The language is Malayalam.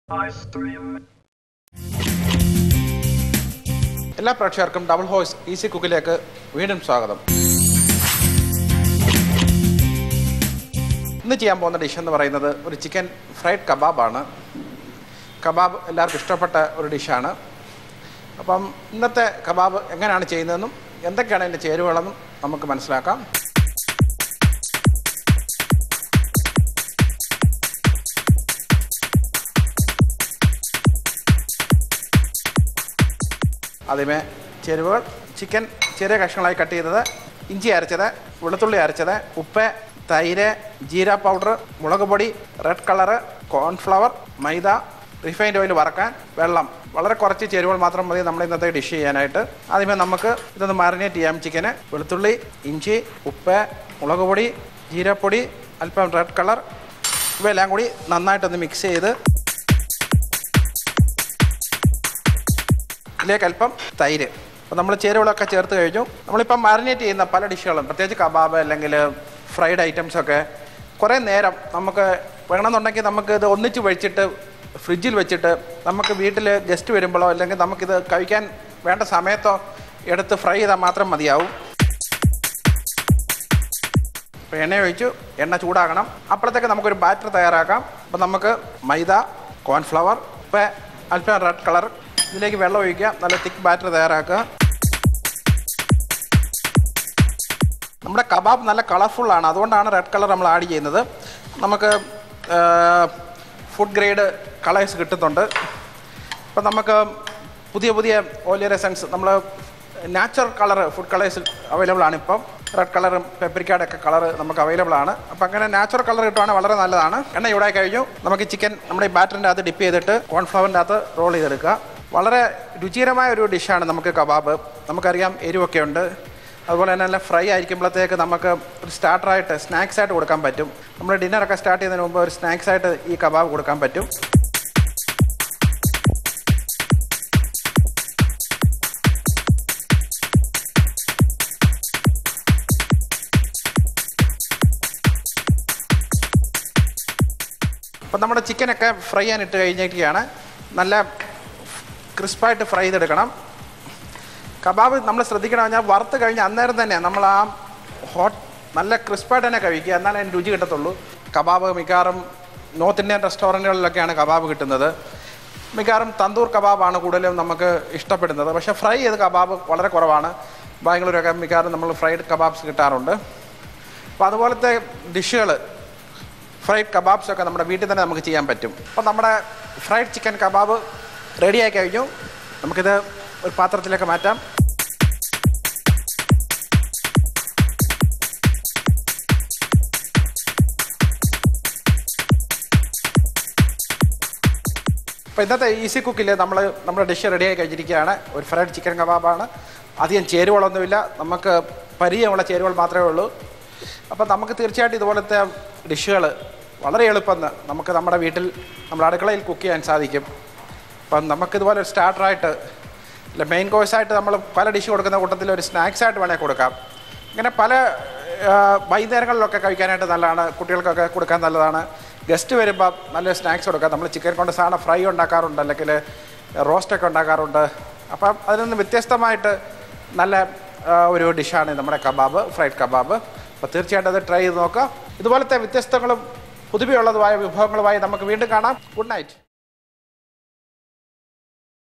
എല്ലാ പ്രേക്ഷകർക്കും ഡബിൾ ഹോയ്സ് ഈസി കുക്കിലേക്ക് വീണ്ടും സ്വാഗതം ഇന്ന് ചെയ്യാൻ പോകുന്ന ഡിഷ് എന്ന് പറയുന്നത് ഒരു ചിക്കൻ ഫ്രൈഡ് കബാബാണ് കബാബ് എല്ലാവർക്കും ഇഷ്ടപ്പെട്ട ഒരു ഡിഷാണ് അപ്പം ഇന്നത്തെ കബാബ് എങ്ങനെയാണ് ചെയ്യുന്നതെന്നും എന്തൊക്കെയാണ് അതിൻ്റെ ചേരുവകളെന്നും നമുക്ക് മനസ്സിലാക്കാം ആദ്യമേ ചേരുവകൾ ചിക്കൻ ചെറിയ കഷ്ണങ്ങളായി കട്ട് ചെയ്തത് ഇഞ്ചി അരച്ചത് വെളുത്തുള്ളി അരച്ചത് ഉപ്പ് തൈര് ജീര പൗഡർ മുളക് പൊടി റെഡ് കളറ് കോൺഫ്ലവർ മൈദ റിഫൈൻഡ് ഓയിൽ വറക്കാൻ വെള്ളം വളരെ കുറച്ച് ചേരുവകൾ മാത്രം മതി നമ്മൾ ഇന്നത്തെ ഡിഷ് ചെയ്യാനായിട്ട് ആദ്യമേ നമുക്ക് ഇതൊന്ന് മാറിനേറ്റ് ചെയ്യാം ചിക്കന് വെളുത്തുള്ളി ഇഞ്ചി ഉപ്പ് മുളക് പൊടി ജീരപ്പൊടി അല്പം റെഡ് കളർ ഇവയെല്ലാം കൂടി നന്നായിട്ടൊന്ന് മിക്സ് ചെയ്ത് ഇതിലേക്ക് അല്പം തൈര് അപ്പോൾ നമ്മൾ ചേരുവകളൊക്കെ ചേർത്ത് കഴിഞ്ഞു നമ്മളിപ്പം മാരിനേറ്റ് ചെയ്യുന്ന പല ഡിഷുകളും പ്രത്യേകിച്ച് കബാബ് അല്ലെങ്കിൽ ഫ്രൈഡ് ഐറ്റംസ് ഒക്കെ കുറേ നേരം നമുക്ക് വേണമെന്നുണ്ടെങ്കിൽ നമുക്ക് ഇത് ഒന്നിച്ച് വെച്ചിട്ട് ഫ്രിഡ്ജിൽ വെച്ചിട്ട് നമുക്ക് വീട്ടിൽ ഗസ്റ്റ് വരുമ്പോഴോ അല്ലെങ്കിൽ നമുക്കിത് കഴിക്കാൻ വേണ്ട സമയത്തോ എടുത്ത് ഫ്രൈ ചെയ്താൽ മാത്രം മതിയാവും അപ്പോൾ എണ്ണ ഒഴിച്ചു എണ്ണ ചൂടാകണം അപ്പോഴത്തേക്ക് നമുക്കൊരു ബാറ്റർ തയ്യാറാക്കാം അപ്പോൾ നമുക്ക് മൈദ കോൺഫ്ലവർ ഉപ്പ് അല്പം റെഡ് കളർ ഇതിലേക്ക് വെള്ളം ഒഴിക്കുക നല്ല തിക്ക് ബാറ്റർ തയ്യാറാക്കുക നമ്മുടെ കബാബ് നല്ല കളർഫുള്ളാണ് അതുകൊണ്ടാണ് റെഡ് കളർ നമ്മൾ ആഡ് ചെയ്യുന്നത് നമുക്ക് ഫുഡ് ഗ്രേഡ് കളേഴ്സ് കിട്ടുന്നുണ്ട് അപ്പം നമുക്ക് പുതിയ പുതിയ ഓയിലർ എസൻസ് നമ്മൾ natural colour food colours available ആണ് ഇപ്പം റെഡ് കളറും പെപ്പറിക്കാടൊക്കെ കളർ നമുക്ക് അവൈലബിൾ ആണ് അപ്പം അങ്ങനെ നാച്ചുറൽ കളർ കിട്ടുവാണെങ്കിൽ വളരെ നല്ലതാണ് എണ്ണ ചൂടായി കഴിഞ്ഞു നമുക്ക് ചിക്കൻ നമ്മുടെ ഈ ബാറ്ററിൻ്റെ അകത്ത് ഡിപ്പ് ചെയ്തിട്ട് കോൺഫ്ലവറിൻ്റെ അകത്ത് റോൾ ചെയ്തെടുക്കുക വളരെ രുചികരമായ ഒരു ഡിഷാണ് നമുക്ക് കബാബ് നമുക്കറിയാം എരിവൊക്കെ ഉണ്ട് അതുപോലെ തന്നെ നല്ല ഫ്രൈ ആയിരിക്കുമ്പോഴത്തേക്ക് നമുക്ക് ഒരു സ്റ്റാർട്ടറായിട്ട് സ്നാക്സ് ആയിട്ട് കൊടുക്കാൻ പറ്റും നമ്മൾ ഡിന്നറൊക്കെ സ്റ്റാർട്ട് ചെയ്യുന്നതിന് മുമ്പ് ഒരു സ്നാക്സ് ആയിട്ട് ഈ കബാബ് കൊടുക്കാൻ പറ്റും അപ്പം നമ്മുടെ ചിക്കനൊക്കെ ഫ്രൈ ചെയ്യാൻ ഇട്ട് കഴിഞ്ഞിരിക്കുകയാണ് നല്ല ക്രിസ്പായിട്ട് ഫ്രൈ ചെയ്തെടുക്കണം കബാബ് നമ്മൾ ശ്രദ്ധിക്കണം പറഞ്ഞാൽ വറുത്ത് കഴിഞ്ഞ് അന്നേരം തന്നെ നമ്മൾ ആ ഹോട്ട് നല്ല ക്രിസ്പായിട്ട് തന്നെ കഴിക്കുക എന്നാലേ അതിന് രുചി കിട്ടത്തുള്ളൂ കബാബ് മിക്കവാറും നോർത്ത് ഇന്ത്യൻ റെസ്റ്റോറൻറ്റുകളിലൊക്കെയാണ് കബാബ് കിട്ടുന്നത് മിക്കവാറും തന്തൂർ കബാബാണ് കൂടുതലും നമുക്ക് ഇഷ്ടപ്പെടുന്നത് പക്ഷേ ഫ്രൈ ചെയ്ത കബാബ് വളരെ കുറവാണ് ബാംഗ്ലൂരൊക്കെ മിക്കവാറും നമ്മൾ ഫ്രൈഡ് കബാബ്സ് കിട്ടാറുണ്ട് അപ്പോൾ അതുപോലത്തെ ഡിഷുകൾ ഫ്രൈഡ് കബാബ്സ് ഒക്കെ നമ്മുടെ വീട്ടിൽ തന്നെ നമുക്ക് ചെയ്യാൻ പറ്റും അപ്പോൾ നമ്മുടെ ഫ്രൈഡ് ചിക്കൻ കബാബ് റെഡിയായി കഴിഞ്ഞു നമുക്കിത് ഒരു പാത്രത്തിലേക്ക് മാറ്റാം അപ്പോൾ ഇന്നത്തെ ഈസി കുക്കിൽ നമ്മൾ നമ്മുടെ ഡിഷ് റെഡിയായി കഴിഞ്ഞിരിക്കുകയാണ് ഒരു ഫ്രൈഡ് ചിക്കൻ കബാബാണ് അധികം ചേരുവകളൊന്നുമില്ല നമുക്ക് പരിചയമുള്ള ചേരുവകൾ മാത്രമേ ഉള്ളൂ അപ്പോൾ നമുക്ക് തീർച്ചയായിട്ടും ഇതുപോലത്തെ ഡിഷുകൾ വളരെ എളുപ്പം നമുക്ക് നമ്മുടെ വീട്ടിൽ നമ്മുടെ അടുക്കളയിൽ കുക്ക് ചെയ്യാൻ സാധിക്കും അപ്പം നമുക്കിതുപോലെ ഒരു സ്റ്റാർട്ടറായിട്ട് അല്ല മെയിൻ കോഴ്സായിട്ട് നമ്മൾ പല ഡിഷ് കൊടുക്കുന്ന കൂട്ടത്തിൽ ഒരു സ്നാക്സ് ആയിട്ട് വേണേൽ കൊടുക്കാം ഇങ്ങനെ പല ആ, വൈകുന്നേരങ്ങളിലൊക്കെ കഴിക്കാനായിട്ട് നല്ലതാണ് കുട്ടികൾക്കൊക്കെ കൊടുക്കാൻ നല്ലതാണ് ഗസ്റ്റ് വരുമ്പോൾ നല്ലൊരു സ്നാക്സ് കൊടുക്കാം നമ്മൾ ചിക്കൻ കൊണ്ട് സാധനം ഫ്രൈ ഉണ്ടാക്കാറുണ്ട് അല്ലെങ്കിൽ റോസ്റ്റൊക്കെ ഉണ്ടാക്കാറുണ്ട് അപ്പം അതിൽ നിന്ന് വ്യത്യസ്തമായിട്ട് നല്ല ആ, ഒരു ഡിഷാണ് നമ്മുടെ കബാബ് ഫ്രൈഡ് കബാബ് അപ്പോൾ തീർച്ചയായിട്ടും അത് ട്രൈ ചെയ്ത് നോക്കുക ഇതുപോലത്തെ വ്യത്യസ്തങ്ങളും പുതുമയുള്ളതുമായ വിഭവങ്ങളുമായി നമുക്ക് വീണ്ടും കാണാം ഗുഡ് നൈറ്റ്